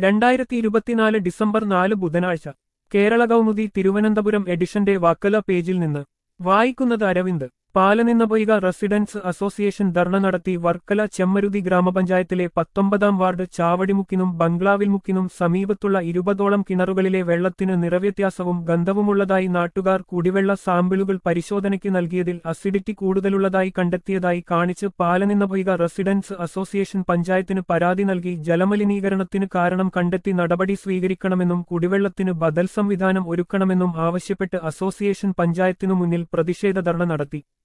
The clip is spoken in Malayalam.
രണ്ടായിരത്തി ഇരുപത്തിനാല് ഡിസംബർ നാല് ബുധനാഴ്ച കേരള കൗമുദി തിരുവനന്തപുരം എഡിഷന്റെ വാക്കല പേജിൽ നിന്ന് വായിക്കുന്നത് അരവിന്ദ് പാലനിന്നപൊയ്ക റെസിഡൻസ് അസോസിയേഷൻ ധർണ നടത്തി വർക്കല ചെമ്മരുതി ഗ്രാമപഞ്ചായത്തിലെ പത്തൊമ്പതാം വാർഡ് ചാവടിമുക്കിനും ബംഗ്ലാവിൽമുക്കിനും സമീപത്തുള്ള ഇരുപതോളം കിണറുകളിലെ വെള്ളത്തിന് നിറവ്യത്യാസവും ഗന്ധവുമുള്ളതായി നാട്ടുകാർ കുടിവെള്ള സാമ്പിളുകൾ പരിശോധനയ്ക്ക് നൽകിയതിൽ അസിഡിറ്റി കൂടുതലുള്ളതായി കണ്ടെത്തിയതായി കാണിച്ച് പാലനിന്നപൊയ്ക റെസിഡൻസ് അസോസിയേഷൻ പഞ്ചായത്തിന് പരാതി നൽകി ജലമലിനീകരണത്തിന് കാരണം കണ്ടെത്തി നടപടി സ്വീകരിക്കണമെന്നും കുടിവെള്ളത്തിന് ബദൽ സംവിധാനം ഒരുക്കണമെന്നും ആവശ്യപ്പെട്ട് അസോസിയേഷൻ പഞ്ചായത്തിനു മുന്നിൽ പ്രതിഷേധ ധർണ നടത്തി